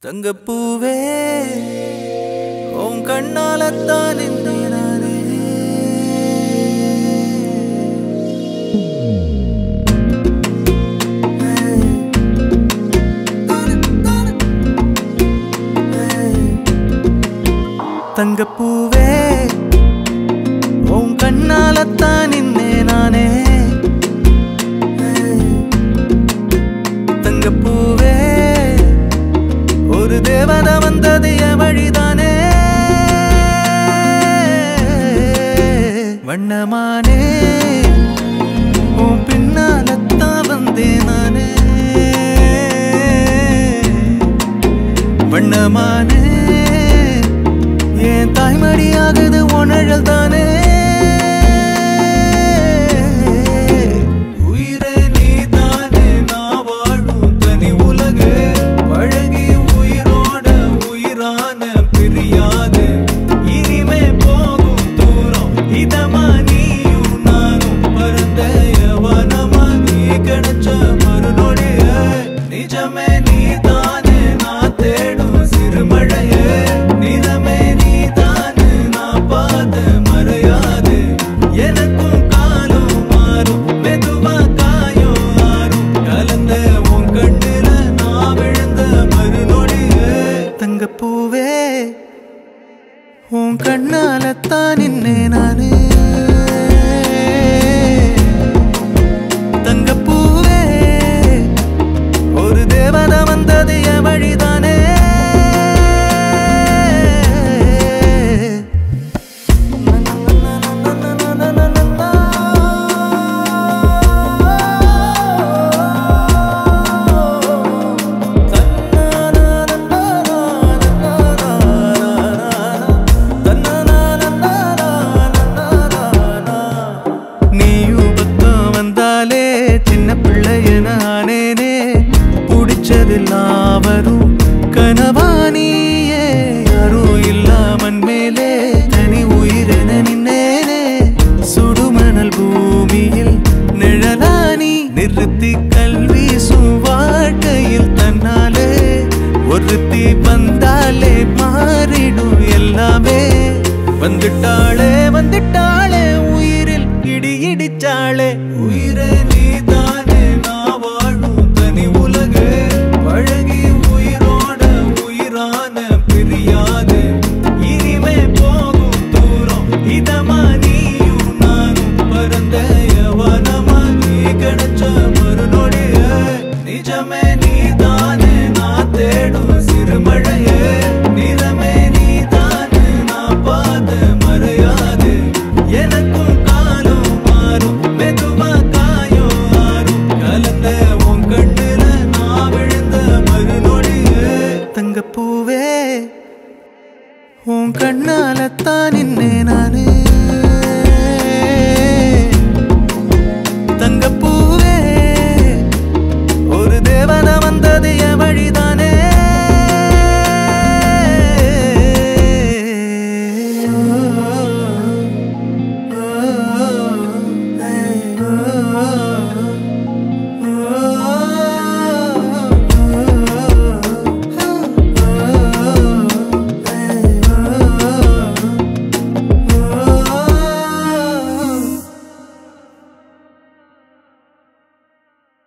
தங்கப்பூவே உன் கண்ணாலத்தான் நின்றே நானே தங்கப்பூவே உன் கண்ணாலத்தான் நின்னே நானே தங்கப்பூவே ஒரு தேவத வந்தது என் வழிதானே வண்ணமானே உன் பின்னாலத்தான் வந்தேன் நானே வண்ணமானே என் தாய்மடியாகுது உணழல் தானே உயிரே நீதானே நான் வாழும் தனி உலகு பழகி உயிரோட உயிரான பிரியாது இனிமே போகும் தூரம் இதமா நீயும் நானும் பரந்த யவனமா நீ கிடைச்ச மறுநொடிய நிஜமே நீதானே நான் தேடும் சிறுமழையே நிறமே நீதானே நான் பாத மறையாது எனக்கும் காலம் மாறும் மெதுவா காயம் ஆறும் கலந்த உன் கண்ணுல நான் விழுந்த மறுநொடியே தங்கப்பூவே உன் கண்ணாலத்தான் நின்னே நானே தங்கப்பூவே ஒரு தேவதை வந்தது என் வழிதானே நீயும் பக்கம் வந்தாலே சின்ன பிள்ளைய நானேனே பிடிச்சதெல்லாம் வரும் கனவானியே யாரும் இல்லாமன் மேலே தனி உயிரென நின்னேனே சுடுமணல் பூமியில் நிழலானி நிறுத்தி கல்வி வாழ்க்கையில் தன்னாலே ஒருத்தி வந்தாலே மாறிடும் எல்லாமே வந்துட்டாளே வந்துட்டாளே உயிரில் இடி இடிச்சாளே உயிரே நீதானே நான் வாழும் தனி உலகு பழகி உயிரோட உயிரான பிரியாது இனிமே போகும் தூரம் இதமா நீயும் நானும் பரந்த யவனமா நீ கிடைச்ச மறுநொடிய நிஜமே நீதானே நான் தேடும் சிறுமழையே நிறமே நீதானே நான் பாத மறையாது எனக்கும் காலம் மாறும் மெதுவா காயம் ஆறும் கலந்த உன் கண்ணுல நான் விழுந்த மறுநொடியே தங்கப்பூவே உன் கண்ணாலத்தான் நின்னே நானே தங்கப்பூவே ஒரு தேவதை வந்தது